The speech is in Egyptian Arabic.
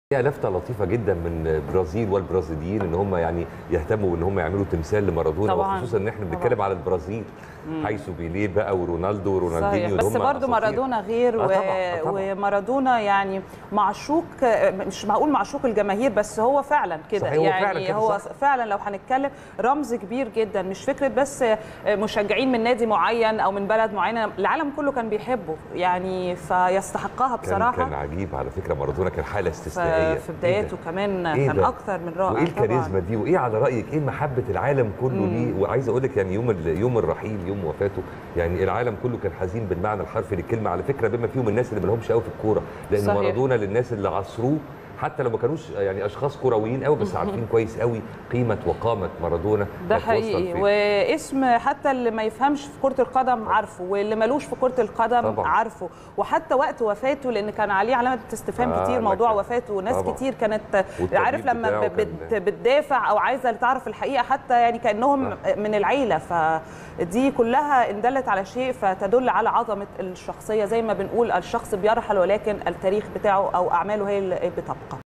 هي لفته لطيفه جدا من البرازيل والبرازيليين ان هم يعني يهتموا ان هم يعملوا تمثال لمارادونا طبعاً. وخصوصا ان احنا طبعاً. بنتكلم على البرازيل حيث بيليه بقى ورونالدو صحيح ورونالدينيو بس اللي هم برضو أساطير. مارادونا غير آه و... طبعاً، آه طبعاً. ومارادونا يعني معشوق مش معقول معشوق الجماهير بس هو فعلا كده صحيح، هو يعني فعلاً كده، هو صح. فعلا لو هنتكلم رمز كبير جدا مش فكره بس مشجعين من نادي معين او من بلد معينه العالم كله كان بيحبه يعني فيستحقها كان بصراحه كان عجيب على فكره مارادونا كان حاله ف- استثنائيه في بداياته كمان إيه كان ده؟ اكثر من رائع وايه طبعاً. الكاريزما دي وايه على رايك ايه محبه العالم كله ليه وعايز اقول لك يعني يوم ال- يوم الرحيل يوم وفاته يعني العالم كله كان حزين بالمعنى الحرفي للكلمه على فكره بما فيهم الناس اللي ما لهمش قوي في الكوره لان صحيح. مارادونا للناس اللي عصروه حتى لو ما كانوش يعني اشخاص كرويين قوي بس عارفين كويس قوي قيمه وقامه مارادونا ده كانت واصلة حقيقي لفين. واسم حتى اللي ما يفهمش في كرة القدم عارفه واللي ملوش في كرة القدم طبعاً. عارفه وحتى وقت وفاته لان كان عليه علامة استفهام آه، كتير موضوع لكن- وفاته وناس طبعاً. كتير كانت والتمريض عارف لما بتاعه ب- بت- كان- بتدافع او عايزة تعرف الحقيقة حتى يعني كأنهم من العيلة فدي كلها ان دلت على شيء فتدل على عظمة الشخصية زي ما بنقول الشخص بيرحل ولكن التاريخ بتاعه او اعماله هي اللي بتبقى